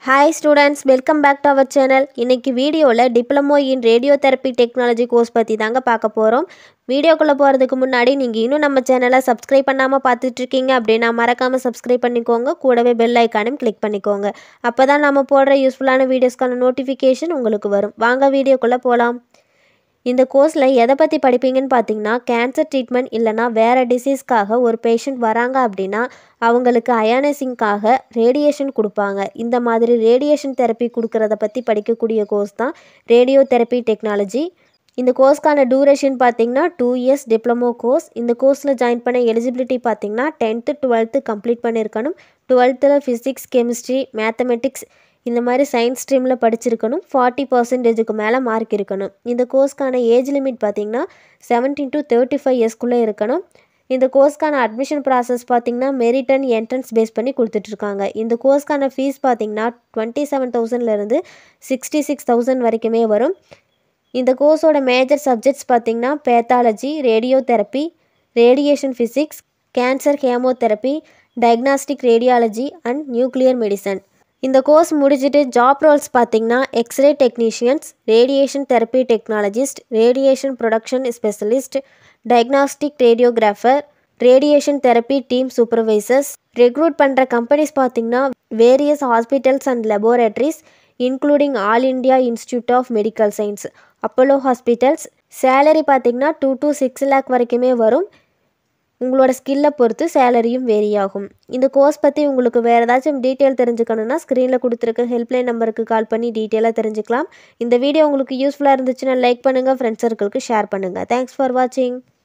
hi students welcome back to our channel இன்னைக்கு வீடியோவில் diploma in radio therapy technology course பற்றி தாங்க பார்க்க போகிறோம் வீடியோக்குள்ளே போகிறதுக்கு முன்னாடி நீங்கள் இன்னும் நம்ம சேனலை சப்ஸ்கிரைப் பண்ணாமல் பார்த்துட்டு இருக்கீங்க அப்படின்னா மறக்காமல் சப்ஸ்கிரைப் பண்ணிக்கோங்க கூடவே பெல் ஐக்கானும் கிளிக் பண்ணிக்கோங்க அப்போ தான் நம்ம போடுற யூஸ்ஃபுல்லான வீடியோஸ்க்கான நோட்டிஃபிகேஷன் உங்களுக்கு வரும் வாங்க வீடியோக்குள்ளே போகலாம் இந்த கோர்ஸில் எதை பற்றி படிப்பீங்கன்னு பார்த்தீங்கன்னா கேன்சர் ட்ரீட்மெண்ட் இல்லைனா வேறு டிசீஸ்க்காக ஒரு பேஷண்ட் வராங்க அப்படின்னா அவங்களுக்கு அயானைசிங்காக ரேடியேஷன் கொடுப்பாங்க இந்த மாதிரி ரேடியேஷன் தெரப்பி கொடுக்கறத பற்றி படிக்கக்கூடிய கோர்ஸ் தான் ரேடியோ தெரப்பி டெக்னாலஜி இந்த கோர்ஸ்க்கான டூரேஷன் பார்த்தீங்கன்னா டூ இயர்ஸ் டிப்ளமோ கோர்ஸ் இந்த கோர்ஸில் ஜாயின் பண்ண எலிஜிபிலிட்டி பார்த்தீங்கன்னா டென்த்து டுவெல்த்து கம்ப்ளீட் பண்ணியிருக்கணும் டுவெல்த்தில் ஃபிசிக்ஸ் கெமிஸ்ட்ரி மேத்தமெட்டிக்ஸ் இந்த மாதிரி சயின்ஸ் ஸ்ட்ரீமில் படிச்சிருக்கணும் ஃபார்ட்டி பர்சன்டேஜுக்கு மேலே மார்க் இருக்கணும் இந்த கோர்ஸ்க்கான ஏஜ் லிமிட் பார்த்தீங்கன்னா செவன்டீன் டு தேர்ட்டி ஃபைவ் இயர்ஸ்க்குள்ளே இருக்கணும் இந்த கோர்ஸ்க்கான அட்மிஷன் ப்ராசஸ் பார்த்தீங்கன்னா மெரிட் அண்ட் என்ட்ரன்ஸ் பேஸ் பண்ணி கொடுத்துட்ருக்காங்க இந்த கோர்ஸ்க்கான ஃபீஸ் பார்த்தீங்கன்னா டுவெண்ட்டி செவன் தௌசண்ட்லேருந்து சிக்ஸ்டி சிக்ஸ் தௌசண்ட் வரைக்குமே வரும் இந்த கோர்ஸோட மேஜர் சப்ஜெக்ட்ஸ் பார்த்தீங்கன்னா pathology radio therapy radiation physics cancer hemotherapy diagnostic radiology and nuclear medicine இந்த கோர்ஸ் முடிச்சுட்டு ஜாப் ரோல்ஸ் பார்த்தீங்கன்னா X ray technicians radiation therapy technologist radiation protection specialist diagnostic radiographer radiation therapy team supervisors recruit பண்ணுற companies பார்த்தீங்கன்னா various hospitals and laboratories including all India institute of medical science Apollo hospitals salary பார்த்தீங்கன்னா two to six lakh வரைக்குமே வரும் உங்களோட ஸ்கில்லை பொறுத்து சேலரியும் vary ஆகும் இந்த கோர்ஸ் பற்றி உங்களுக்கு வேறு ஏதாச்சும் டீட்டெயில் தெரிஞ்சுக்கணுன்னா ஸ்க்ரீனில் கொடுத்துருக்க ஹெல்ப்லைன் நம்பருக்கு கால் பண்ணி டீட்டெயிலாக தெரிஞ்சுக்கலாம் இந்த வீடியோ உங்களுக்கு யூஸ்ஃபுல்லாக இருந்துச்சுன்னா லைக் பண்ணுங்கள் ஃப்ரெண்ட்ஸ் சர்க்கிளுக்கு ஷேர் பண்ணுங்கள் தேங்க்ஸ் ஃபார் வாட்சிங்